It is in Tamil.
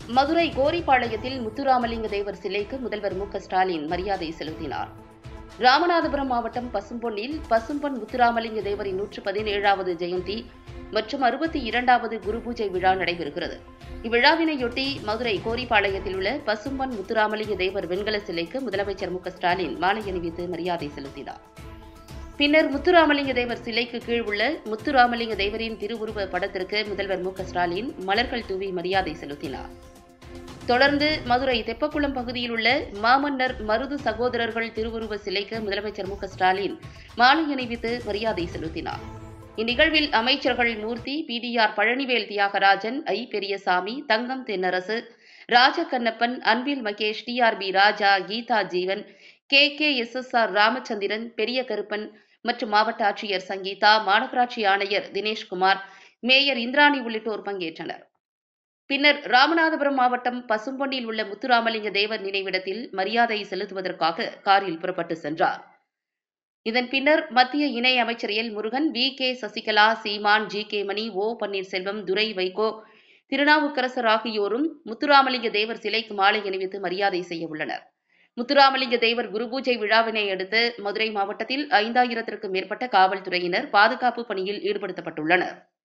மதுரை கோரிப்பாளையத்தில் முத்துராமலிங்க தேவர் சிலைக்கு முதல்வர் மு க ஸ்டாலின் மரியாதை செலுத்தினார் ராமநாதபுரம் மாவட்டம் பசும்பொன்னில் பசும்பொன் முத்துராமலிங்க தேவரின் நூற்று பதினேழாவது ஜெயந்தி மற்றும் அறுபத்தி இரண்டாவது குரு பூஜை விழா நடைபெறுகிறது இவ்விழாவினையொட்டி மதுரை கோரிப்பாளையத்தில் உள்ள பசும்பொன் முத்துராமலிங்க தேவர் வெண்கல சிலைக்கு முதலமைச்சர் மு க ஸ்டாலின் மாலை அணிவித்து மரியாதை செலுத்தினார் பின்னர் முத்துராமலிங்க தேவர் சிலைக்கு கீழ் உள்ள முத்துராமலிங்க தேவரின் திருவுருவ படத்திற்கு முதல்வர் மு க ஸ்டாலின் மலர்கள் தூவி மரியாதை செலுத்தினார் தொடர்ந்து மதுரை தெப்பக்குளம் பகுதியில் உள்ள மாமன்னர் மருது சகோதரர்கள் திருவுருவ சிலைக்கு முதலமைச்சர் மு க ஸ்டாலின் மாலை அணிவித்து மரியாதை செலுத்தினார் இந்நிகழ்வில் அமைச்சர்கள் Moorthy PTR Palanivel Thiagarajan I Periyasamy Thangam Thennarasu Rajakannappan Anbil Mahesh TRB Raja Geetha Jeevan K K S S R Ramachandran Periyakaruppan மற்றும் மாவட்ட ஆட்சியர் சங்கீதா மாநகராட்சி ஆணையர் தினேஷ்குமார் மேயர் இந்திராணி உள்ளிட்டோர் பங்கேற்றனர் பின்னர் ராமநாதபுரம் மாவட்டம் பசும்பொன்னில் உள்ள முத்துராமலிங்க தேவர் நினைவிடத்தில் மரியாதை செலுத்துவதற்காக காரில் புறப்பட்டு சென்றார் இதன் பின்னர் மத்திய இணை அமைச்சர் L Murugan V K Sasikala Seeman G K Mani O Panneerselvam Durai Vaiko Thirunavukkarasar ஆகியோரும் முத்துராமலிங்க தேவர் சிலைக்கு மாலை அணிவித்து மரியாதை செய்ய உள்ளனர் முத்துராமலிங்க தேவர் குருபூஜை விழாவினை அடுத்து மதுரை மாவட்டத்தில் ஐந்தாயிரத்திற்கும் மேற்பட்ட காவல்துறையினர் பாதுகாப்பு பணியில் ஈடுபடுத்தப்பட்டுள்ளனர்